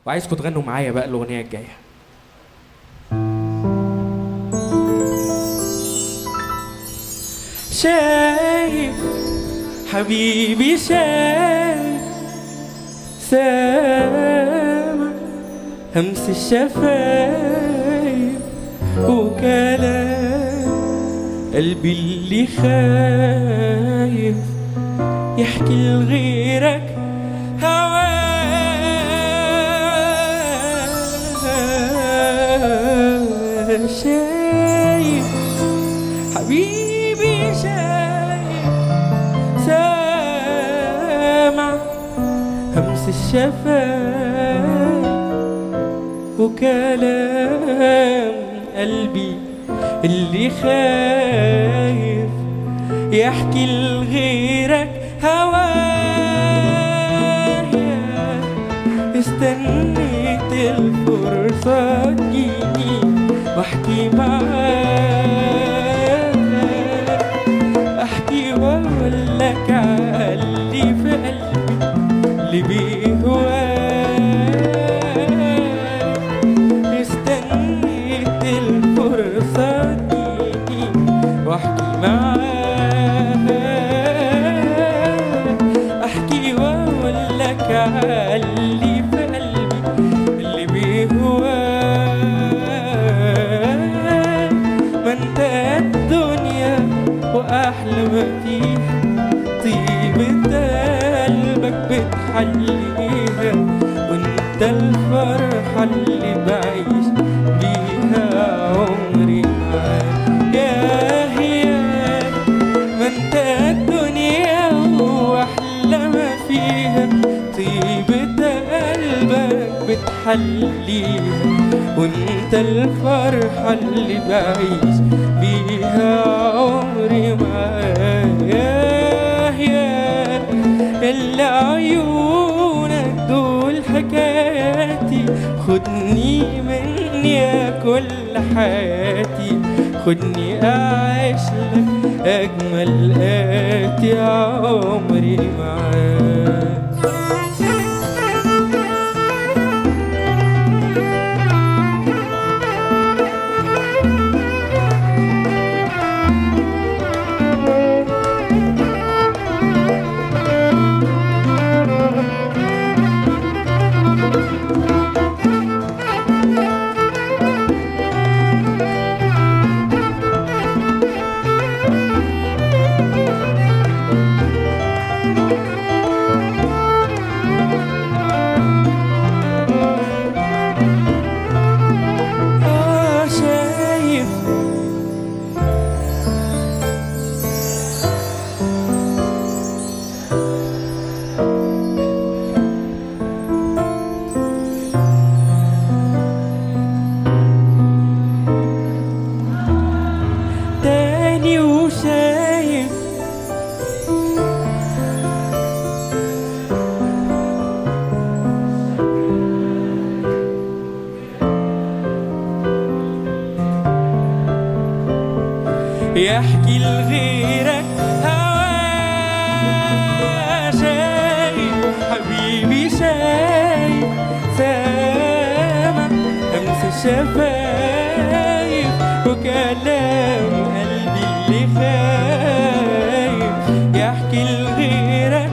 وعايزكم تغنوا معايا بقى الاغنيه الجايه شايف حبيبي شايف سامع همس الشفايف وكلام قلبي اللي خايف يحكي لغيرك هواه شايف حبيبي شايف سامع همس الشفايف وكلام قلبي اللي خايف يحكي لغيرك هوايا استنيت الفرصة تجيني واحكي معاك احكي واقول لك عاللي في قلبي اللي بيهواك استنيت الفرصة تجيني واحكي معاك احكي واقول لك عاللي في قلبي اللي بيهواك ما انت الدنيا واحلى ما فيها طيبة قلبك بتحليها وانت الفرحة اللي بعيش بيها عمري معاك يا يا ما انت الدنيا واحلى ما فيها طيبة قلبك بتحليها وانت الفرحة اللي بعيش بيها عمري معاك يا يا اللي عيونك دول حكاياتي خدني مني يا كل حياتي خدني أعيش لك أجمل آتي عمري معاك آه شايف تاني وشايف يحكي لغيرك هوا شايف حبيبي شايف سامع همس الشفايف وكلام قلبي اللي خايف يحكي لغيرك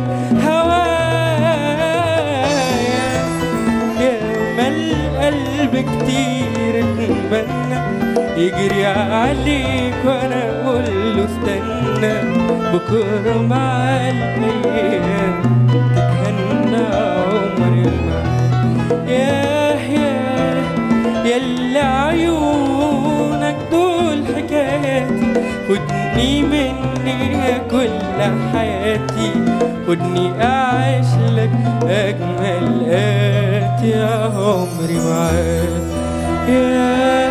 هوايا يا ما القلب كتير اتمنى يجري عليك وانا اقول له استنى بكره مع الايام تتهنى عمري معاك يا يا يلا عيونك دول حكاياتي خدني مني يا كل حياتي خدني اعيش لك اجمل آتي يا عمري معاك يا